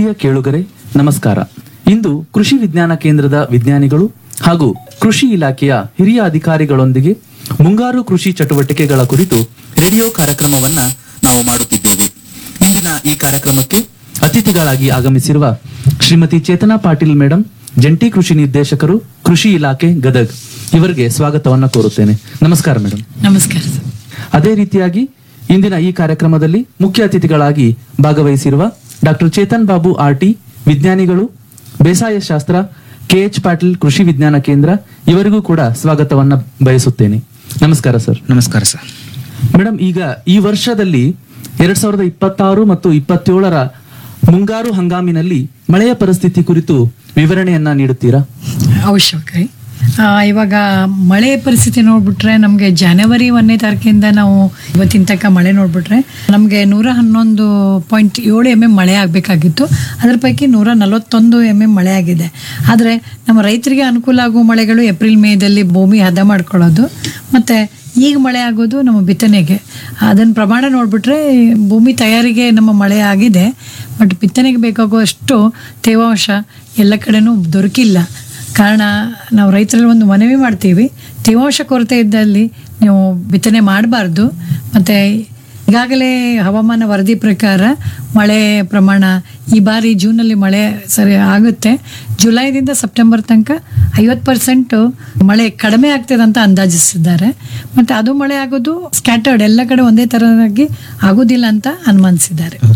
ಪ್ರಿಯ ಕೇಳುಗರೆ ನಮಸ್ಕಾರ ಇಂದು ಕೃಷಿ ವಿಜ್ಞಾನ ಕೇಂದ್ರದ ವಿಜ್ಞಾನಿಗಳು ಹಾಗೂ ಕೃಷಿ ಇಲಾಖೆಯ ಹಿರಿಯ ಅಧಿಕಾರಿಗಳೊಂದಿಗೆ ಮುಂಗಾರು ಕೃಷಿ ಚಟುವಟಿಕೆಗಳ ಕುರಿತು ರೇಡಿಯೋ ಕಾರ್ಯಕ್ರಮವನ್ನ ನಾವು ಮಾಡುತ್ತಿದ್ದೇವೆ ಇಂದಿನ ಈ ಕಾರ್ಯಕ್ರಮಕ್ಕೆ ಅತಿಥಿಗಳಾಗಿ ಆಗಮಿಸಿರುವ ಶ್ರೀಮತಿ ಚೇತನಾ ಪಾಟೀಲ್ ಮೇಡಂ ಜಂಟಿ ಕೃಷಿ ನಿರ್ದೇಶಕರು ಕೃಷಿ ಇಲಾಖೆ ಗದಗ್ ಇವರಿಗೆ ಸ್ವಾಗತವನ್ನ ಕೋರುತ್ತೇನೆ ನಮಸ್ಕಾರ ಮೇಡಂ ನಮಸ್ಕಾರ ಸರ್ ಅದೇ ರೀತಿಯಾಗಿ ಇಂದಿನ ಈ ಕಾರ್ಯಕ್ರಮದಲ್ಲಿ ಮುಖ್ಯ ಅತಿಥಿಗಳಾಗಿ ಭಾಗವಹಿಸಿರುವ ಡಾಕ್ಟರ್ ಚೇತನ್ ಬಾಬು ಆರ್ಟಿ ವಿಜ್ಞಾನಿಗಳು ಬೇಸಾಯ ಶಾಸ್ತ್ರ ಕೆಎಚ್ ಪಾಟೀಲ್ ಕೃಷಿ ವಿಜ್ಞಾನ ಕೇಂದ್ರ ಇವರಿಗೂ ಕೂಡ ಸ್ವಾಗತವನ್ನ ಬಯಸುತ್ತೇನೆ ನಮಸ್ಕಾರ ಸರ್ ನಮಸ್ಕಾರ ಸರ್ ಮೇಡಮ್ ಈಗ ಈ ವರ್ಷದಲ್ಲಿ ಎರಡ್ ಸಾವಿರದ ಇಪ್ಪತ್ತಾರು ಮತ್ತು ಇಪ್ಪತ್ತೇಳರ ಮುಂಗಾರು ಹಂಗಾಮಿನಲ್ಲಿ ಮಳೆಯ ಪರಿಸ್ಥಿತಿ ಕುರಿತು ವಿವರಣೆಯನ್ನ ನೀಡುತ್ತೀರಾ ಅವಶ್ಯಕ ರೀ. ಆ, ಇವಾಗ ಮಳೆ ಪರಿಸ್ಥಿತಿ ನೋಡ್ಬಿಟ್ರೆ ನಮಗೆ ಜನವರಿ ಒಂದನೇ ತಾರೀಕಿಂದ ನಾವು ಇವತ್ತಿನ ತನಕ ಮಳೆ ನೋಡ್ಬಿಟ್ರೆ ನಮಗೆ ನೂರ ಹನ್ನೊಂದು ಪಾಯಿಂಟ್ ಏಳು ಎಮ್ ಎಮ್ ಮಳೆ ಆಗಬೇಕಾಗಿತ್ತು ಅದ್ರ ಪೈಕಿ ನೂರ ನಲವತ್ತೊಂದು ಎಮ್ ಎಮ್ ಮಳೆ ಆಗಿದೆ ಆದರೆ ನಮ್ಮ ರೈತರಿಗೆ ಅನುಕೂಲ ಆಗುವ ಮಳೆಗಳು ಏಪ್ರಿಲ್ ಮೇದಲ್ಲಿ ಭೂಮಿ ಹದ ಮಾಡ್ಕೊಳ್ಳೋದು ಮತ್ತು ಈಗ ಮಳೆ ಆಗೋದು ನಮ್ಮ ಬಿತ್ತನೆಗೆ ಅದನ್ನ ಪ್ರಮಾಣ ನೋಡಿಬಿಟ್ರೆ ಭೂಮಿ ತಯಾರಿಗೆ ನಮ್ಮ ಮಳೆ ಆಗಿದೆ ಬಟ್ ಬಿತ್ತನೆಗೆ ಬೇಕಾಗುವಷ್ಟು ತೇವಾಂಶ ಎಲ್ಲ ಕಡೆನೂ ದೊರಕಿಲ್ಲ ಕಾರಣ ನಾವು ರೈತರಲ್ಲಿ ಒಂದು ಮನವಿ ಮಾಡ್ತೀವಿ ತೇವಾಂಶ ಕೊರತೆ ಇದ್ದಲ್ಲಿ ನೀವು ಬಿತ್ತನೆ ಮಾಡಬಾರ್ದು ಮತ್ತು ಈಗಾಗಲೇ ಹವಾಮಾನ ವರದಿ ಪ್ರಕಾರ ಮಳೆ ಪ್ರಮಾಣ ಈ ಬಾರಿ ಜೂನಲ್ಲಿ ಮಳೆ ಸರಿ ಆಗುತ್ತೆ ಜುಲೈದಿಂದ ಸೆಪ್ಟೆಂಬರ್ ತನಕ ಐವತ್ತು ಪರ್ಸೆಂಟು ಮಳೆ ಕಡಿಮೆ ಆಗ್ತದೆ ಅಂತ ಅಂದಾಜಿಸಿದ್ದಾರೆ ಮತ್ತು ಅದು ಮಳೆ ಆಗೋದು ಸ್ಕ್ಯಾಟರ್ಡ್ ಎಲ್ಲ ಕಡೆ ಒಂದೇ ಥರನಾಗಿ ಆಗೋದಿಲ್ಲ ಅಂತ ಅನುಮಾನಿಸಿದ್ದಾರೆ